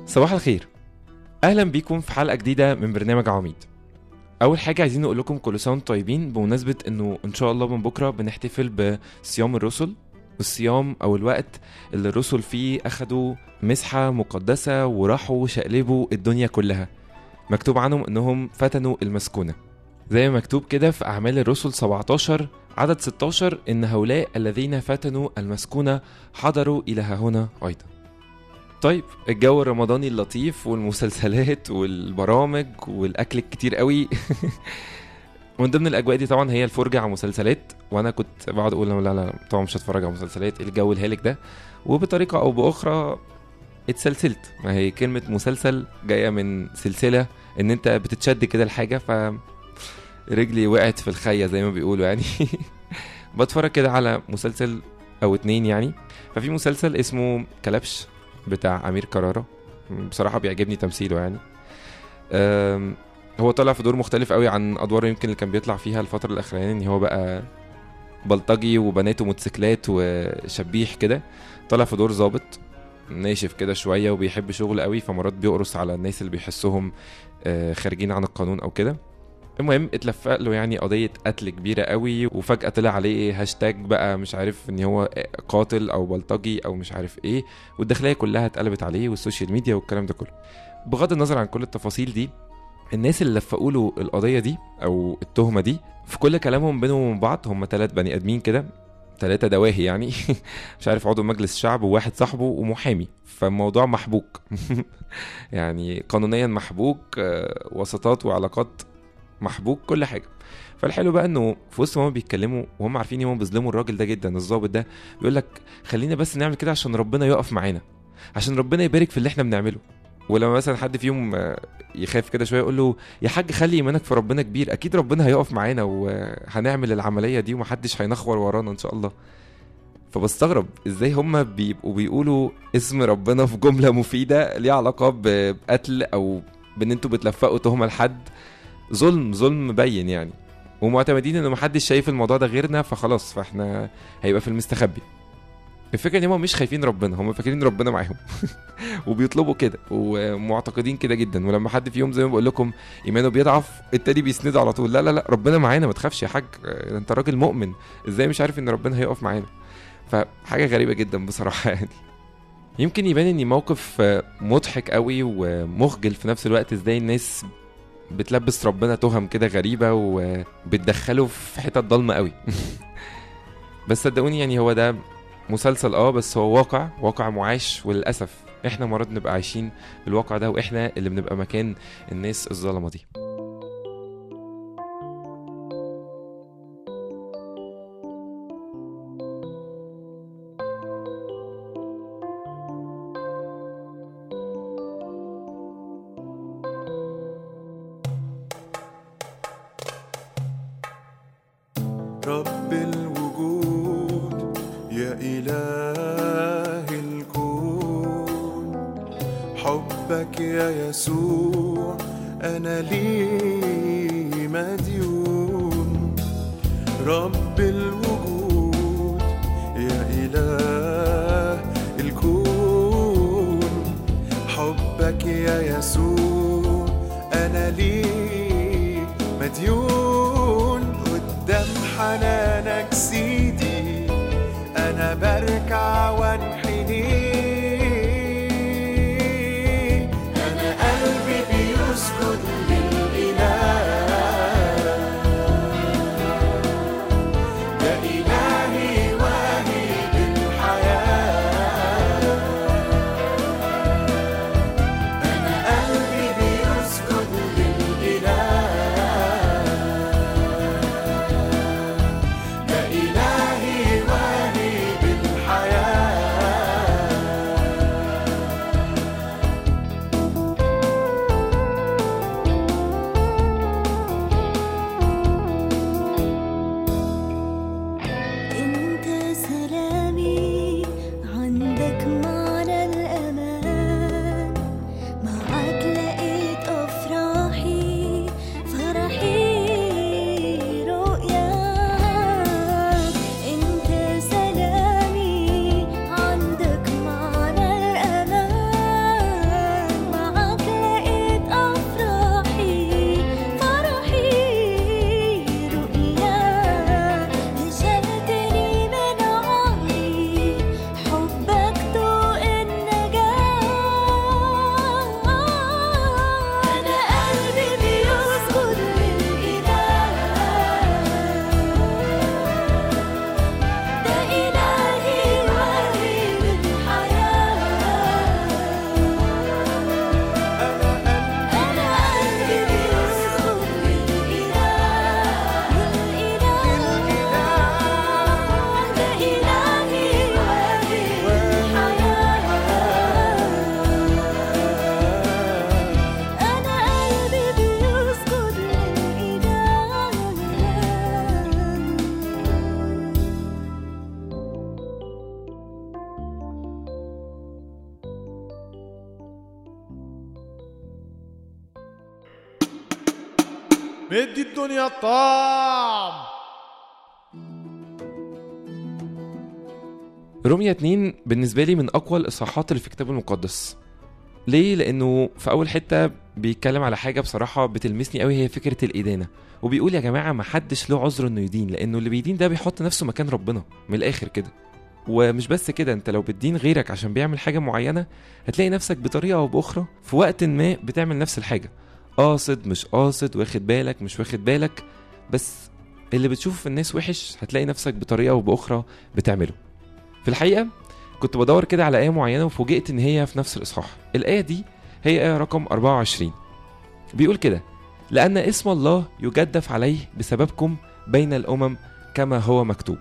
صباح الخير اهلا بيكم في حلقه جديده من برنامج عواميد اول حاجه عايزين نقول لكم كل سنه وانتم طيبين بمناسبه انه ان شاء الله من بكره بنحتفل بصيام الرسل الصيام او الوقت اللي الرسل فيه اخدوا مسحه مقدسه وراحوا شقلبوا الدنيا كلها مكتوب عنهم انهم فتنوا المسكونه زي ما مكتوب كده في اعمال الرسل 17 عدد 16 ان هؤلاء الذين فتنوا المسكونه حضروا الى ها هنا ايضا طيب الجو الرمضاني اللطيف والمسلسلات والبرامج والاكل الكتير قوي من ضمن الاجواء دي طبعا هي الفرجه على مسلسلات وانا كنت بقعد اقول لا لا طبعا مش هتفرج على مسلسلات إيه الجو الهالك ده وبطريقه او باخرى اتسلسلت ما هي كلمه مسلسل جايه من سلسله ان انت بتتشد كده لحاجه ف رجلي وقعت في الخيه زي ما بيقولوا يعني بتفرج كده على مسلسل او اتنين يعني ففي مسلسل اسمه كلبش بتاع امير كرارة بصراحه بيعجبني تمثيله يعني أم، هو طلع في دور مختلف قوي عن ادواره يمكن اللي كان بيطلع فيها الفتره الاخرانيه ان هو بقى بلطجي وبناته موتوسيكلات وشبيح كده طلع في دور ظابط ناشف كده شويه وبيحب شغل قوي فمرات بيقرص على الناس اللي بيحسهم آه، خارجين عن القانون او كده المهم اتلفق له يعني قضية قتل كبيرة قوي وفجأة طلع عليه ايه هاشتاج بقى مش عارف ان هو قاتل او بلطجي او مش عارف ايه والداخلية كلها اتقلبت عليه والسوشيال ميديا والكلام ده كله بغض النظر عن كل التفاصيل دي الناس اللي لفقوا له القضية دي او التهمة دي في كل كلامهم بينهم وبين بعض هم ثلاث بني ادمين كده ثلاثة دواهي يعني مش عارف عضو مجلس شعب وواحد صاحبه ومحامي فالموضوع محبوك يعني قانونيا محبوك آه، وسطات وعلاقات محبوك كل حاجه فالحلو بقى انه في وسط ما هم بيتكلموا وهم عارفين ان هم بيظلموا الراجل ده جدا الظابط ده بيقول لك خلينا بس نعمل كده عشان ربنا يقف معانا عشان ربنا يبارك في اللي احنا بنعمله ولما مثلا حد فيهم آه، يخاف كده شويه يقول له يا حاج خلي ايمانك في ربنا كبير اكيد ربنا هيقف معانا وهنعمل العمليه دي ومحدش هينخور ورانا ان شاء الله فبستغرب ازاي هم بيبقوا بيقولوا اسم ربنا في جمله مفيده ليها علاقه ب- بقتل او بان انتوا بتلفقوا تهمه لحد ظلم ظلم مبين يعني ومعتمدين ان محدش شايف الموضوع ده غيرنا فخلاص فاحنا هيبقى في المستخبي الفكره ان هم مش خايفين ربنا هم فاكرين ربنا معاهم وبيطلبوا كده ومعتقدين كده جدا ولما حد فيهم زي ما بقول لكم ايمانه بيضعف التاني بيسنده على طول لا لا لا ربنا معانا ما تخافش يا حاج آه، انت راجل مؤمن ازاي مش عارف ان ربنا هيقف معانا فحاجه غريبه جدا بصراحه يعني يمكن يبان اني موقف آه، مضحك قوي ومخجل في نفس الوقت ازاي الناس بتلبس ربنا تهم كده غريبه وبتدخله في حتت ضلمه قوي بس صدقوني يعني هو ده مسلسل اه بس هو واقع واقع معاش وللاسف احنا مرات بنبقى عايشين الواقع ده واحنا اللي بنبقى مكان الناس الظلمه دي رب الوجود يا إله الكون حبك يا يسوع أنا لي مديون رب الوجود يا إله الكون حبك يا يسوع أنا لي مديون قدام حنانك سيدي أنا بركع وانحني أنا قلبي بيسجد للإله يا إلهي واهب الحياة أنا قلبي بيسجد للإله يا إلهي مدي الدنيا الطعم روميا 2 بالنسبة لي من أقوى الإصحاحات اللي في الكتاب المقدس ليه؟ لأنه في أول حتة بيتكلم على حاجة بصراحة بتلمسني قوي هي فكرة الإدانة وبيقول يا جماعة ما حدش له عذر إنه يدين لأنه اللي بيدين ده بيحط نفسه مكان ربنا من الآخر كده ومش بس كده انت لو بتدين غيرك عشان بيعمل حاجة معينة هتلاقي نفسك بطريقة أو بأخرى في وقت ما بتعمل نفس الحاجة قاصد مش قاصد واخد بالك مش واخد بالك بس اللي بتشوفه في الناس وحش هتلاقي نفسك بطريقة أو بأخرى بتعمله في الحقيقة كنت بدور كده على آية معينة وفوجئت إن هي في نفس الإصحاح الآية دي هي آية رقم 24 بيقول كده لأن اسم الله يجدف عليه بسببكم بين الأمم كما هو مكتوب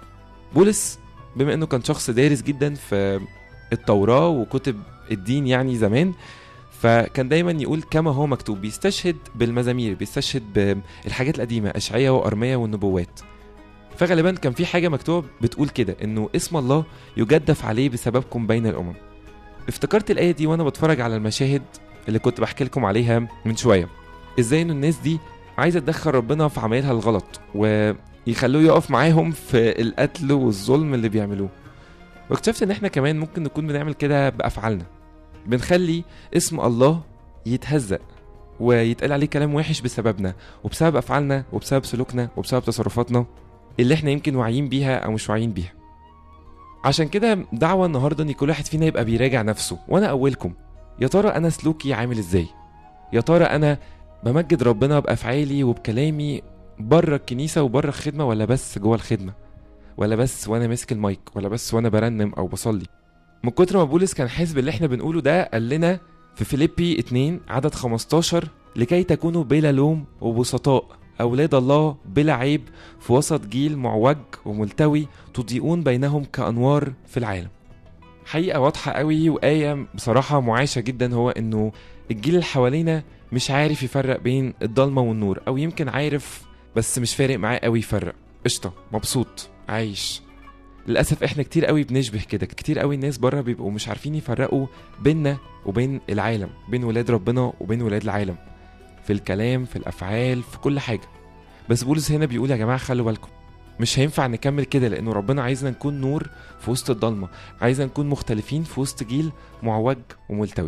بولس بما إنه كان شخص دارس جدا في التوراة وكتب الدين يعني زمان فكان دايما يقول كما هو مكتوب بيستشهد بالمزامير بيستشهد بالحاجات القديمة أشعية وأرمية والنبوات فغالبا كان في حاجة مكتوبة بتقول كده إنه اسم الله يجدف عليه بسببكم بين الأمم افتكرت الآية دي وأنا بتفرج على المشاهد اللي كنت بحكي لكم عليها من شوية إزاي إنه الناس دي عايزة تدخل ربنا في عمايلها الغلط ويخلوه يقف معاهم في القتل والظلم اللي بيعملوه واكتشفت إن إحنا كمان ممكن نكون بنعمل كده بأفعالنا بنخلي اسم الله يتهزأ ويتقال عليه كلام وحش بسببنا وبسبب أفعالنا وبسبب سلوكنا وبسبب تصرفاتنا اللي احنا يمكن واعيين بيها او مش واعيين بيها عشان كده دعوة النهاردة ان كل واحد فينا يبقى بيراجع نفسه وانا اولكم يا ترى انا سلوكي عامل ازاي يا ترى انا بمجد ربنا بافعالي وبكلامي بره الكنيسة وبره الخدمة ولا بس جوه الخدمة ولا بس وانا ماسك المايك ولا بس وانا برنم او بصلي من كتر ما بولس كان حاسس باللي احنا بنقوله ده قال لنا في فيليبي 2 عدد 15 لكي تكونوا بلا لوم وبسطاء أولاد الله بلا عيب في وسط جيل معوج وملتوي تضيئون بينهم كأنوار في العالم حقيقة واضحة قوي وآية بصراحة معاشة جدا هو إنه الجيل اللي حوالينا مش عارف يفرق بين الضلمة والنور أو يمكن عارف بس مش فارق معاه قوي يفرق قشطة مبسوط عايش للأسف احنا كتير قوي بنشبه كده كتير قوي الناس بره بيبقوا مش عارفين يفرقوا بيننا وبين العالم بين ولاد ربنا وبين ولاد العالم في الكلام في الافعال في كل حاجه بس بولس هنا بيقول يا جماعه خلوا بالكم مش هينفع نكمل كده لانه ربنا عايزنا نكون نور في وسط الضلمه عايزنا نكون مختلفين في وسط جيل معوج وملتوي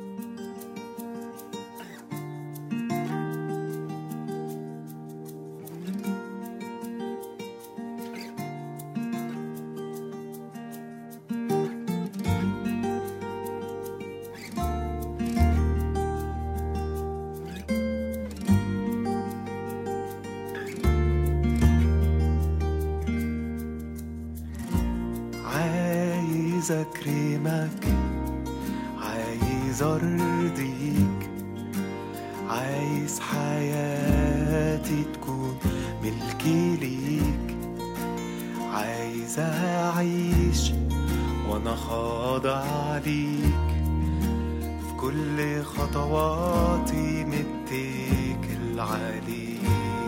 عايز اكرمك عايز ارضيك عايز حياتي تكون ملكي ليك عايز اعيش وانا خاضع ليك في كل خطواتي متكل عليك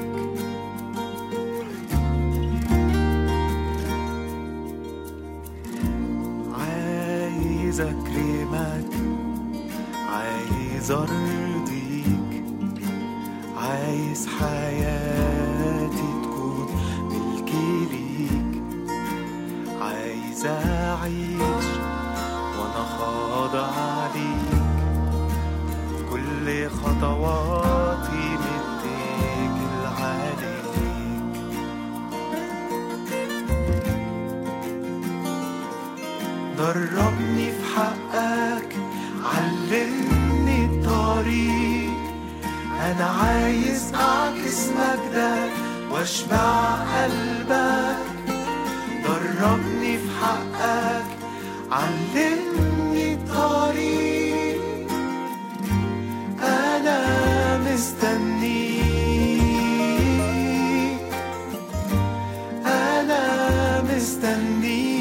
عايز اكرمك عايز ارضيك عايز حياتي تكون ملكي ليك عايز اعيش وانا خاضع ليك كل خطواتي متكل عليك دربني في حقك علمني الطريق انا عايز اعكس مجدك واشبع قلبك دربني في حقك علمني الطريق انا مستنيك انا مستنيك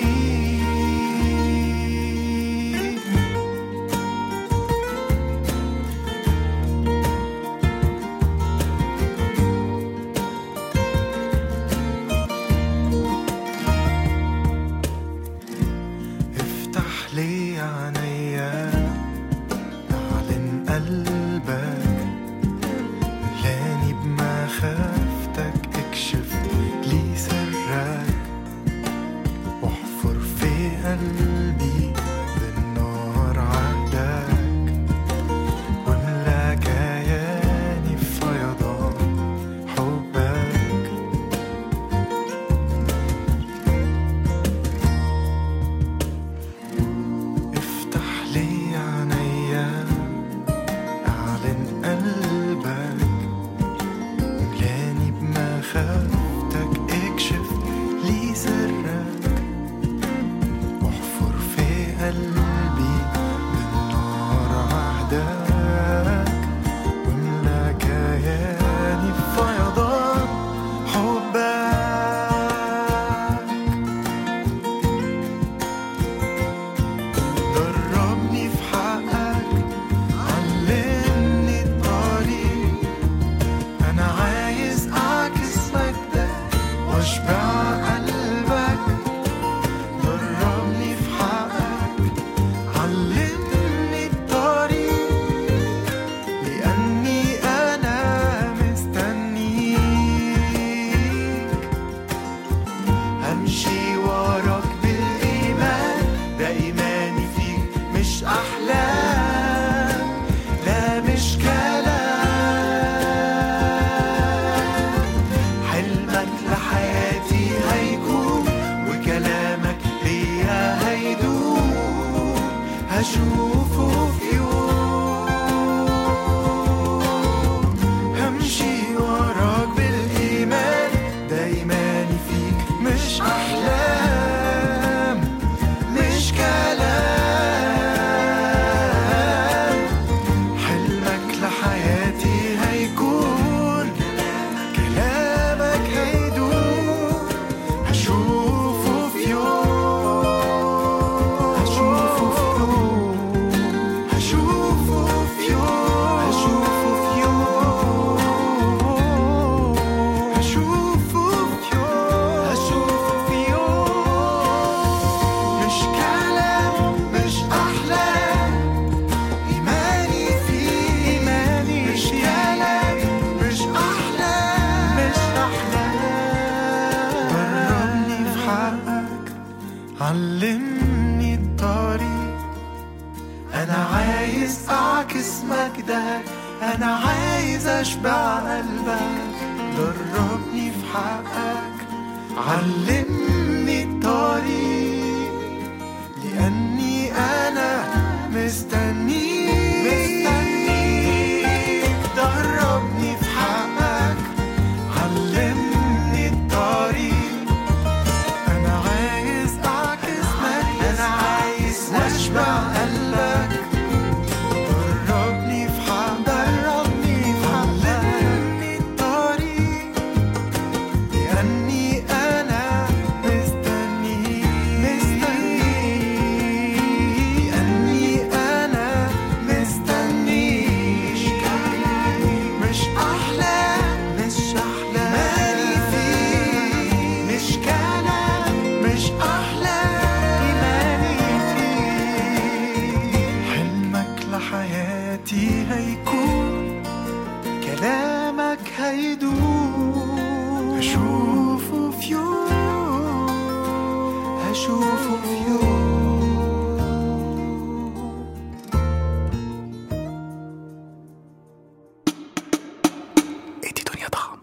افتح لي عينيا اعلن قلبك قلبي بالنار عهدك واملا كياني في فيضان حبك افتح لي عينيا اعلن قلبك ملاني بمخافتك اكشف لي سرك واحفر في قلبي بالنار عهدك واملا كياني بفيضان حبك دربني في حقك علمني الطريق أنا عايز أعكس مجدك وأشبع قلبك دربني في حقك علمني الطريق لأني أنا مستنيك همشي وراك بالإيمان ده إيماني فيك مش أحلام لا مش كلام حلمك لحياتي هيكون وكلامك ليا هيدوم هشوفه في يوم همشي وراك بالإيمان ده إيماني فيك مش أحلام مش كلام حلمك لحياتي هيكون كلامك هيدوم هشوفه في يوم هشوفه في يوم هشوفه في يوم هشوفه في يوم هشوفه في يوم هشوفه في يوم مش كلام مش أحلام إيماني فيه إيماني مش كلام مش أحلام مش أحلام دربني في حقك علمني الطريق أنا عايز أعكس مجدك أنا عايز أشبع قلبك دربني في حقك علمني الطريق لأني أنا مستنيك مستنيك دربني في حقك علمني الطريق أنا عايز أعكس مجدك أنا عايز أشبع قلبك دربني في حقك دربني في حقك علمني الطريق لأني أنا مستنيك مستنيك لأني أنا مستنيك مش أحلى مش أحلى مالي فيك مش كلام مش أحلى إيماني فيك حلمك لحياتي هيكون كلامك هيدوم هشوفه في يوم هشوفه في يوم ادي دنيا طعم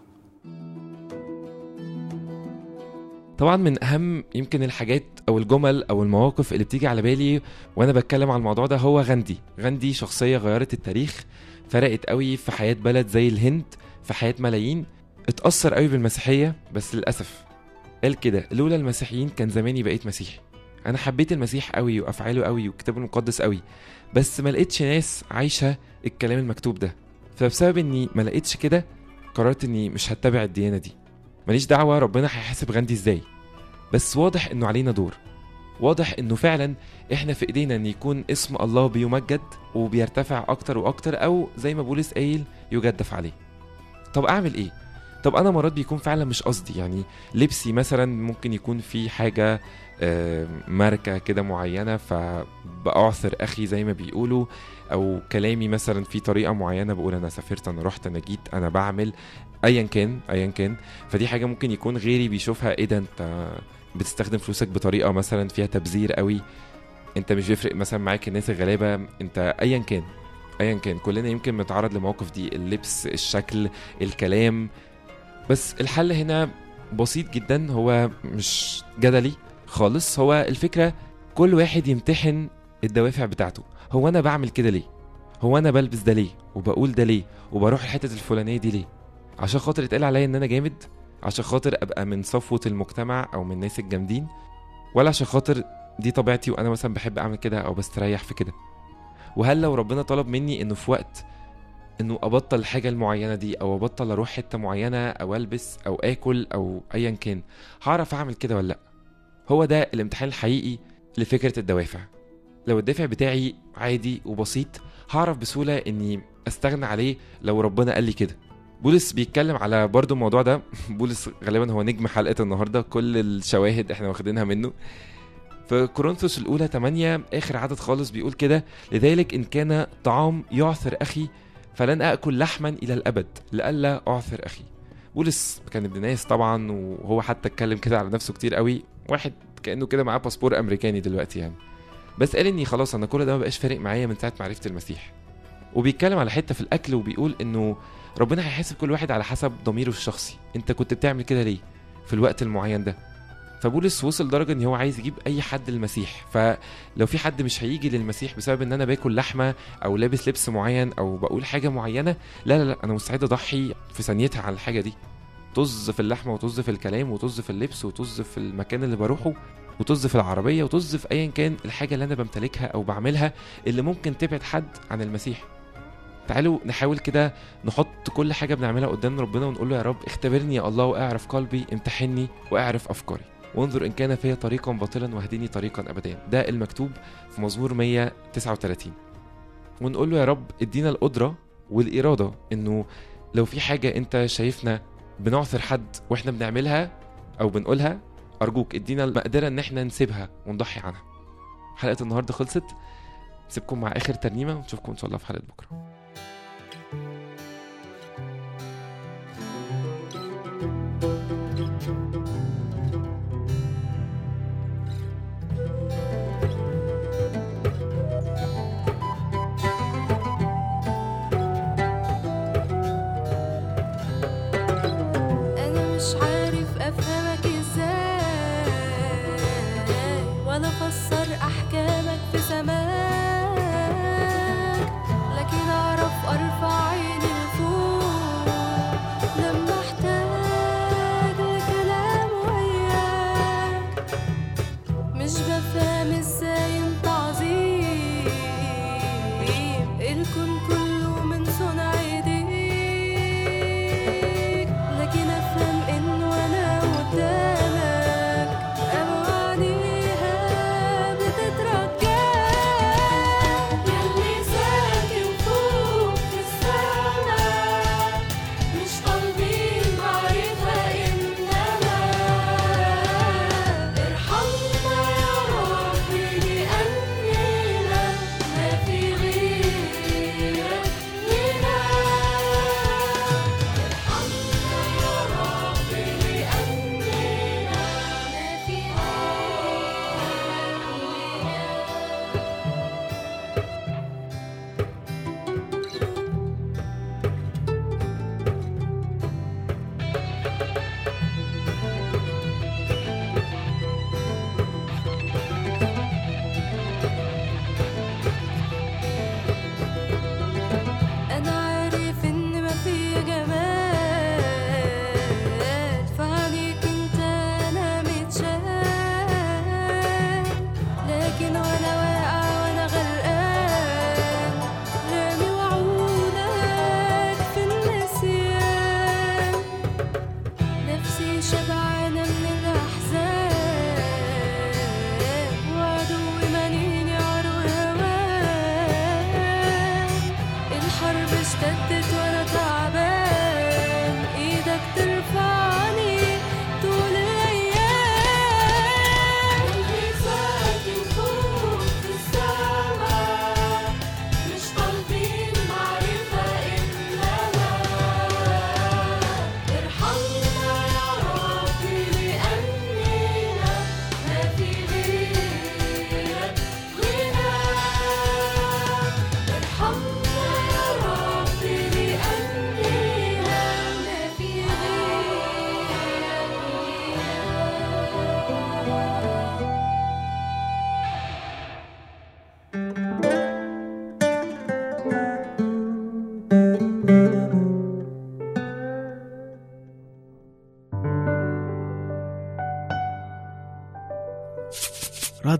طبعا من اهم يمكن الحاجات او الجمل او المواقف اللي بتيجي على بالي وانا بتكلم عن الموضوع ده هو غاندي غاندي شخصيه غيرت التاريخ فرقت قوي في حياه بلد زي الهند في حياه ملايين اتاثر قوي بالمسيحيه بس للاسف قال كده لولا المسيحيين كان زماني بقيت مسيحي انا حبيت المسيح قوي وافعاله قوي والكتاب المقدس قوي بس ما لقيتش ناس عايشه الكلام المكتوب ده فبسبب اني ما لقيتش كده قررت اني مش هتبع الديانه دي ماليش دعوه ربنا هيحاسب غاندي ازاي بس واضح انه علينا دور واضح انه فعلا احنا في ايدينا ان يكون اسم الله بيمجد وبيرتفع اكتر واكتر او زي ما بولس قايل يجدف عليه طب اعمل ايه طب انا مرات بيكون فعلا مش قصدي يعني لبسي مثلا ممكن يكون في حاجه آه، ماركه كده معينه فبأعثر اخي زي ما بيقولوا او كلامي مثلا في طريقه معينه بقول انا سافرت انا رحت انا جيت انا بعمل ايا كان ايا كان فدي حاجه ممكن يكون غيري بيشوفها ايه ده انت بتستخدم فلوسك بطريقه مثلا فيها تبذير قوي انت مش بيفرق مثلا معاك الناس الغلابه انت ايا كان ايا كان كلنا يمكن بنتعرض لمواقف دي اللبس الشكل الكلام بس الحل هنا بسيط جدا هو مش جدلي خالص هو الفكره كل واحد يمتحن الدوافع بتاعته هو انا بعمل كده ليه هو انا بلبس ده ليه وبقول ده ليه وبروح الحته الفلانيه دي ليه عشان خاطر يتقال عليا ان انا جامد عشان خاطر ابقى من صفوه المجتمع او من الناس الجامدين ولا عشان خاطر دي طبيعتي وانا مثلا بحب اعمل كده او بستريح في كده وهل لو ربنا طلب مني انه في وقت انه ابطل الحاجه المعينه دي او ابطل اروح حته معينه او البس او اكل او ايا كان هعرف اعمل كده ولا لا هو ده الامتحان الحقيقي لفكره الدوافع لو الدافع بتاعي عادي وبسيط هعرف بسهوله اني استغنى عليه لو ربنا قال لي كده بولس بيتكلم على برضو الموضوع ده بولس غالبا هو نجم حلقه النهارده كل الشواهد احنا واخدينها منه في كورنثوس الاولى 8 اخر عدد خالص بيقول كده لذلك ان كان طعام يعثر اخي فلن اكل لحما الى الابد لئلا اعثر اخي بولس كان ابن ناس طبعا وهو حتى اتكلم كده على نفسه كتير قوي واحد كانه كده معاه باسبور امريكاني دلوقتي يعني بس قال اني خلاص انا كل ده ما بقاش فارق معايا من ساعه ما عرفت المسيح وبيتكلم على حته في الاكل وبيقول انه ربنا هيحاسب كل واحد على حسب ضميره الشخصي انت كنت بتعمل كده ليه في الوقت المعين ده فبولس وصل لدرجه ان هو عايز يجيب اي حد المسيح فلو في حد مش هيجي للمسيح بسبب ان انا باكل لحمه او لابس لبس معين او بقول حاجه معينه لا لا لا انا مستعد اضحي في ثانيتها على الحاجه دي طز في اللحمه وطز في الكلام وطز في اللبس وطز في المكان اللي بروحه وطز في العربيه وطز في ايا كان الحاجه اللي انا بمتلكها او بعملها اللي ممكن تبعد حد عن المسيح تعالوا نحاول كده نحط كل حاجه بنعملها قدام ربنا ونقول له يا رب اختبرني يا الله واعرف قلبي امتحني واعرف افكاري وانظر ان كان في طريقا باطلا واهدني طريقا ابدا ده المكتوب في مزمور 139 ونقول له يا رب ادينا القدره والاراده انه لو في حاجه انت شايفنا بنعثر حد واحنا بنعملها او بنقولها ارجوك ادينا المقدره ان احنا نسيبها ونضحي عنها حلقه النهارده خلصت سيبكم مع اخر ترنيمه ونشوفكم ان شاء الله في حلقه بكره أنا مش عارف أفهمك إزاي ولا أفسر أحكامك في سماك لكن أعرف أرفع عيني لفوق لما أحتاج لكلام وياك مش بفهم إزاي أنت عظيم الكون كله من صنع إيديك لكن افهم انه انا قدامك ابو عينيها بتترجى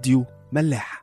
راديو ملاح